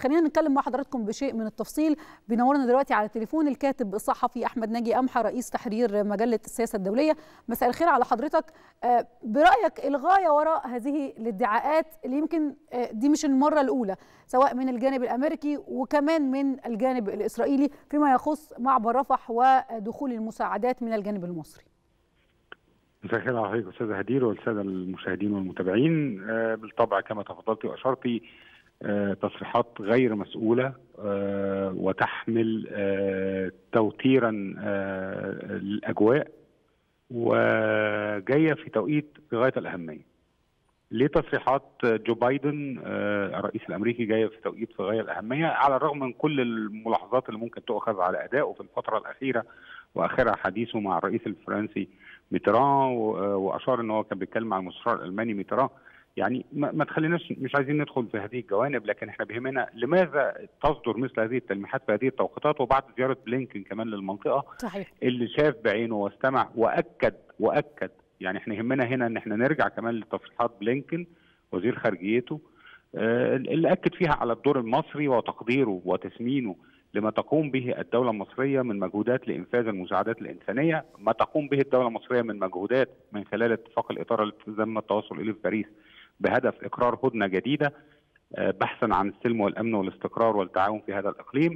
خلينا نتكلم مع حضراتكم بشيء من التفصيل بينورنا دلوقتي على التليفون الكاتب الصحفي احمد ناجي امحى رئيس تحرير مجله السياسه الدوليه مساء الخير على حضرتك برايك الغايه وراء هذه الادعاءات اللي يمكن دي مش المره الاولى سواء من الجانب الامريكي وكمان من الجانب الاسرائيلي فيما يخص معبر رفح ودخول المساعدات من الجانب المصري مساء الخير على حضرتك استاذ هدير والساده المشاهدين والمتابعين بالطبع كما تفضلت واشرتي تصريحات غير مسؤوله وتحمل توتيرا للاجواء وجايه في توقيت في غايه الاهميه. ليه تصريحات جو بايدن الرئيس الامريكي جايه في توقيت في غايه الاهميه على الرغم من كل الملاحظات اللي ممكن تؤخذ على ادائه في الفتره الاخيره واخرها حديثه مع الرئيس الفرنسي ميتران واشار ان هو كان بيتكلم مع المستشار الالماني ميتران يعني ما تخليناش مش عايزين ندخل في هذه الجوانب لكن احنا بيهمنا لماذا تصدر مثل هذه التلميحات في هذه التوقيتات وبعد زياره بلينكن كمان للمنطقه صحيح. اللي شاف بعينه واستمع واكد واكد يعني احنا يهمنا هنا ان احنا نرجع كمان لتصريحات بلينكن وزير خارجيته اللي اكد فيها على الدور المصري وتقديره وتثمينه لما تقوم به الدولة المصرية من مجهودات لإنفاذ المساعدات الإنسانية ما تقوم به الدولة المصرية من مجهودات من خلال اتفاق الإطار الذي تم التوصل إليه في باريس بهدف إقرار هدنة جديدة بحثا عن السلم والأمن والاستقرار والتعاون في هذا الإقليم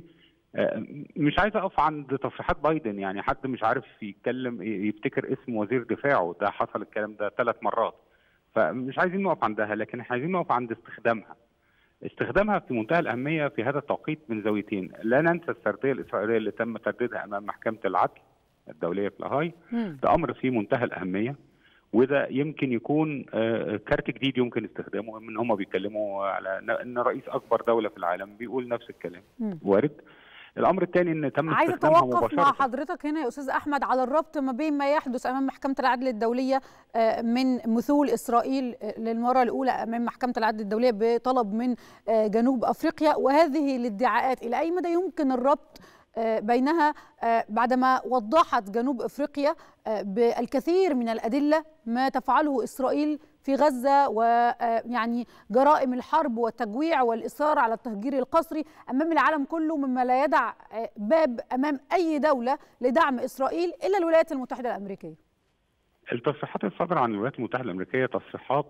مش عايز أقف عند تصريحات بايدن يعني حد مش عارف يتكلم يفتكر اسم وزير دفاعه ده حصل الكلام ده ثلاث مرات فمش عايزين نقف عندها لكن احنا عايزين نقف عند استخدامها استخدامها في منتهى الأهمية في هذا التوقيت من زاويتين لا ننسى السردية الإسرائيلية اللي تم ترديدها أمام محكمة العدل الدولية في لاهاي ده أمر في منتهى الأهمية وده يمكن يكون كارت جديد يمكن استخدامه من هم بيتكلموا على ان رئيس اكبر دوله في العالم بيقول نفس الكلام مم. وارد الامر الثاني ان تم عايز استخدامها اتوقف مباشره مع حضرتك هنا يا استاذ احمد على الربط ما بين ما يحدث امام محكمه العدل الدوليه من مثول اسرائيل للمره الاولى امام محكمه العدل الدوليه بطلب من جنوب افريقيا وهذه الادعاءات الى اي مدى يمكن الربط بينها بعدما وضحت جنوب افريقيا بالكثير من الادله ما تفعله اسرائيل في غزه ويعني جرائم الحرب والتجويع والاصرار على التهجير القسري امام العالم كله مما لا يدع باب امام اي دوله لدعم اسرائيل الا الولايات المتحده الامريكيه. التصريحات الصادره عن الولايات المتحده الامريكيه تصريحات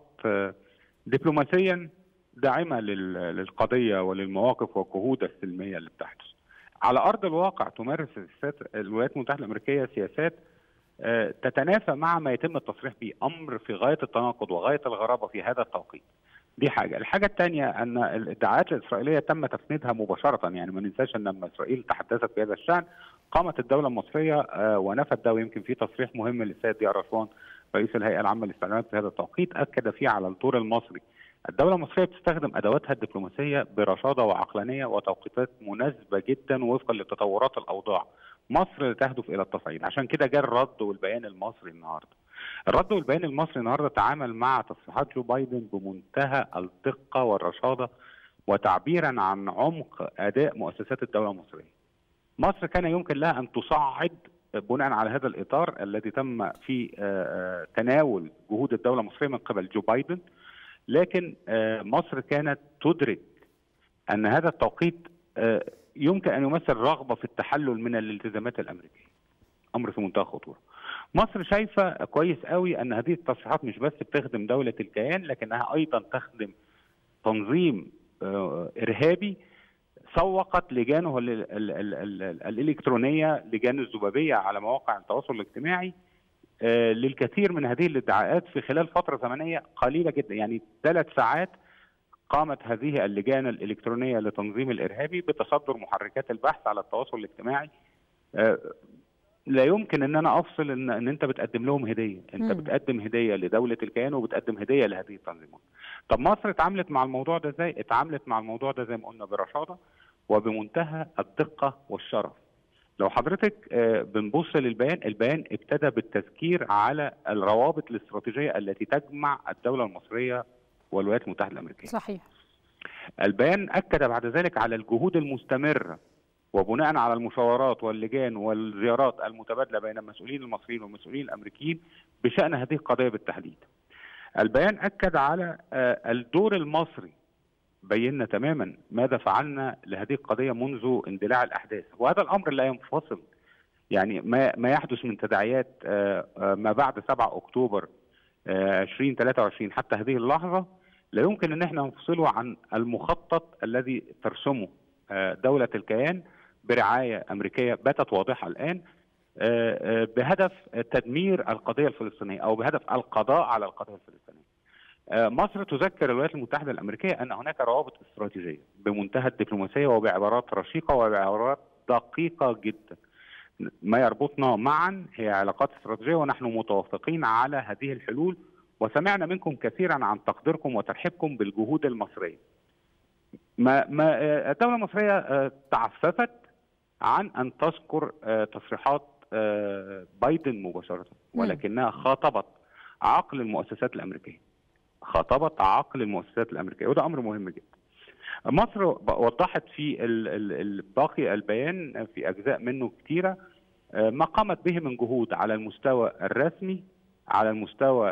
دبلوماسيا داعمه للقضيه وللمواقف والجهود السلميه اللي بتحدث. على ارض الواقع تمارس الولايات المتحده الامريكيه سياسات تتنافى مع ما يتم التصريح به امر في غايه التناقض وغايه الغرابه في هذا التوقيت دي حاجه الحاجه الثانيه ان الادعاءات الاسرائيليه تم تفنيدها مباشره يعني ما ننساش ان لما اسرائيل تحدثت في هذا الشان قامت الدوله المصريه ونفت ده ويمكن في تصريح مهم للسيد ضياء رشوان رئيس الهيئه العامه للاستعلامات في هذا التوقيت اكد فيه على الدور المصري الدولة المصرية بتستخدم أدواتها الدبلوماسية برشادة وعقلانية وتوقيتات مناسبة جدا وفقا لتطورات الأوضاع. مصر تهدف إلى التصعيد، عشان كده جاء الرد والبيان المصري النهارده. الرد والبيان المصري النهارده تعامل مع تصريحات جو بايدن بمنتهى الدقة والرشادة وتعبيرا عن عمق أداء مؤسسات الدولة المصرية. مصر كان يمكن لها أن تصعد بناء على هذا الإطار الذي تم في تناول جهود الدولة المصرية من قبل جو بايدن لكن مصر كانت تدرك ان هذا التوقيت يمكن ان يمثل رغبه في التحلل من الالتزامات الامريكيه. امر في منتهى الخطوره. مصر شايفه كويس قوي ان هذه التصريحات مش بس بتخدم دوله الكيان لكنها ايضا تخدم تنظيم ارهابي سوقت لجانه الالكترونيه لجان الذبابيه على مواقع التواصل الاجتماعي للكثير من هذه الادعاءات في خلال فتره زمنيه قليله جدا يعني ثلاث ساعات قامت هذه اللجان الالكترونيه لتنظيم الارهابي بتصدر محركات البحث على التواصل الاجتماعي لا يمكن ان انا افصل ان, إن انت بتقدم لهم هديه انت م. بتقدم هديه لدوله الكيان وبتقدم هديه لهذه التنظيمات طب مصر اتعاملت مع الموضوع ده ازاي اتعاملت مع الموضوع ده زي ما قلنا برشاده وبمنتهى الدقه والشرف لو حضرتك بنبص للبيان البيان ابتدى بالتذكير على الروابط الاستراتيجيه التي تجمع الدوله المصريه والولايات المتحده الامريكيه. صحيح. البيان اكد بعد ذلك على الجهود المستمره وبناء على المشاورات واللجان والزيارات المتبادله بين المسؤولين المصريين والمسؤولين الامريكيين بشان هذه القضيه بالتحديد. البيان اكد على الدور المصري بينا تماما ماذا فعلنا لهذه القضيه منذ اندلاع الاحداث وهذا الامر لا ينفصل يعني ما ما يحدث من تداعيات ما بعد 7 اكتوبر 2023 حتى هذه اللحظه لا يمكن ان احنا نفصله عن المخطط الذي ترسمه دوله الكيان برعايه امريكيه باتت واضحه الان بهدف تدمير القضيه الفلسطينيه او بهدف القضاء على القضيه الفلسطينيه. مصر تذكر الولايات المتحده الامريكيه ان هناك روابط استراتيجيه بمنتهى الدبلوماسيه وبعبارات رشيقه وبعبارات دقيقه جدا. ما يربطنا معا هي علاقات استراتيجيه ونحن متوافقين على هذه الحلول وسمعنا منكم كثيرا عن تقديركم وترحيبكم بالجهود المصريه. ما ما الدوله المصريه تعففت عن ان تذكر تصريحات بايدن مباشره ولكنها خاطبت عقل المؤسسات الامريكيه. خاطبت عقل المؤسسات الامريكيه وده امر مهم جدا. مصر وضحت في باقي البيان في اجزاء منه كثيره ما قامت به من جهود على المستوى الرسمي على المستوى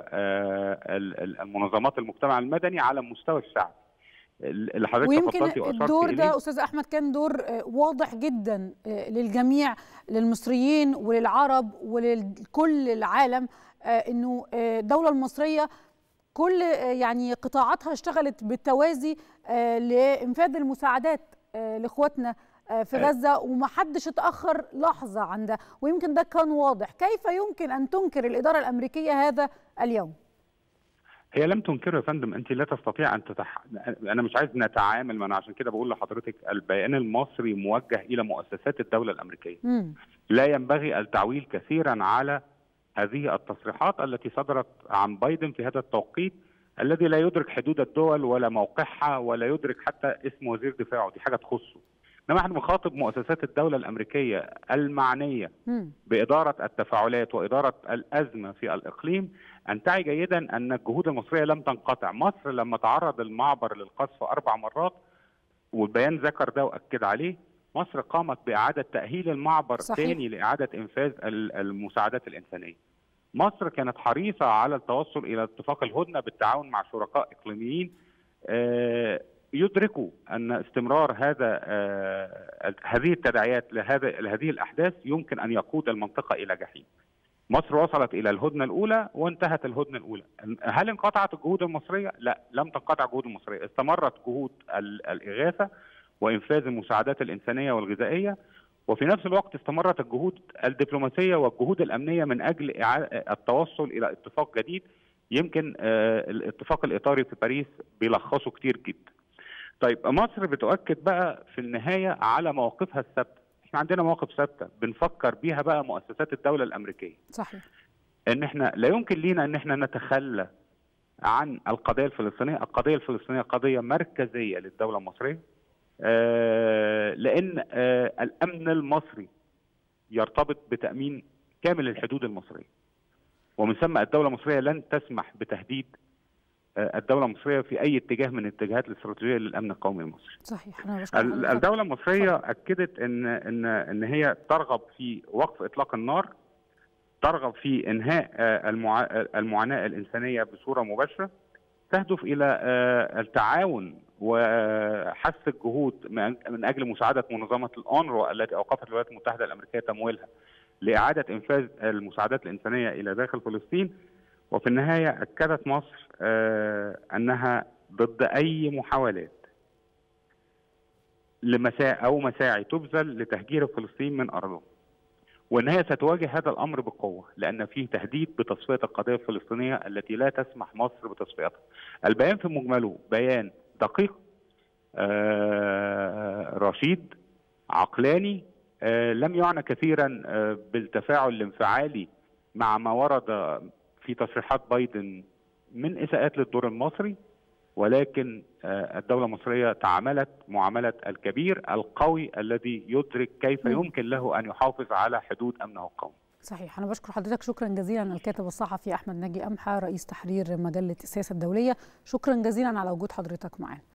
المنظمات المجتمع المدني على مستوى الشعب اللي حضرتك ويمكن الدور ده استاذ احمد كان دور واضح جدا للجميع للمصريين وللعرب ولكل العالم انه الدوله المصريه كل يعني قطاعاتها اشتغلت بالتوازي لانفاذ المساعدات لاخواتنا في غزه ومحدش اتاخر لحظه عن ده ويمكن ده كان واضح كيف يمكن ان تنكر الاداره الامريكيه هذا اليوم هي لم تنكره يا فندم انت لا تستطيع ان تتح... انا مش عايز نتعامل ما انا عشان كده بقول لحضرتك البيان المصري موجه الى مؤسسات الدوله الامريكيه م. لا ينبغي التعويل كثيرا على هذه التصريحات التي صدرت عن بايدن في هذا التوقيت الذي لا يدرك حدود الدول ولا موقعها ولا يدرك حتى اسم وزير دفاعه دي حاجه تخصه انما احنا بنخاطب مؤسسات الدوله الامريكيه المعنيه م. باداره التفاعلات واداره الازمه في الاقليم ان تعي جيدا ان الجهود المصريه لم تنقطع، مصر لما تعرض المعبر للقصف اربع مرات والبيان ذكر ده واكد عليه مصر قامت باعاده تاهيل المعبر ثاني لاعاده انفاذ المساعدات الانسانيه. مصر كانت حريصه على التوصل الى اتفاق الهدنه بالتعاون مع شركاء اقليميين يدركوا ان استمرار هذا هذه التداعيات لهذا لهذه الاحداث يمكن ان يقود المنطقه الى جحيم. مصر وصلت الى الهدنه الاولى وانتهت الهدنه الاولى. هل انقطعت الجهود المصريه؟ لا، لم تنقطع الجهود المصريه، استمرت جهود الاغاثه وانفاذ المساعدات الانسانيه والغذائيه وفي نفس الوقت استمرت الجهود الدبلوماسيه والجهود الامنيه من اجل التوصل الى اتفاق جديد يمكن الاتفاق الاطاري في باريس بيلخصه كتير جدا. طيب مصر بتؤكد بقى في النهايه على مواقفها الثابته، احنا عندنا مواقف ثابته بنفكر بيها بقى مؤسسات الدوله الامريكيه. صحيح. ان احنا لا يمكن لينا ان احنا نتخلى عن القضيه الفلسطينيه، القضيه الفلسطينيه قضيه مركزيه للدوله المصريه. آه لان آه الامن المصري يرتبط بتامين كامل الحدود المصريه ومن ثم الدوله المصريه لن تسمح بتهديد آه الدوله المصريه في اي اتجاه من الاتجاهات الاستراتيجيه للامن القومي المصري. صحيح أنا الدوله المصريه صحيح. اكدت ان ان ان هي ترغب في وقف اطلاق النار ترغب في انهاء المعاناه الانسانيه بصوره مباشره تهدف الى التعاون وحث الجهود من اجل مساعده منظمه الاونروا التي اوقفت الولايات المتحده الامريكيه تمويلها لاعاده انفاذ المساعدات الانسانيه الى داخل فلسطين وفي النهايه اكدت مصر انها ضد اي محاولات لمساء او مساعي تبذل لتهجير فلسطين من ارضهم وان هي ستواجه هذا الامر بقوه لان فيه تهديد بتصفيه القضيه الفلسطينيه التي لا تسمح مصر بتصفيتها. البيان في مجمله بيان دقيق آه رشيد عقلاني آه لم يعنى كثيرا آه بالتفاعل الانفعالي مع ما ورد في تصريحات بايدن من اساءات للدور المصري ولكن الدولة المصرية تعاملت معاملة الكبير القوي الذي يدرك كيف يمكن له أن يحافظ على حدود أمنه القومي صحيح أنا بشكر حضرتك شكرا جزيلا الكاتب الصحفي أحمد ناجي أمحى رئيس تحرير مجلة السياسة الدولية شكرا جزيلا على وجود حضرتك معنا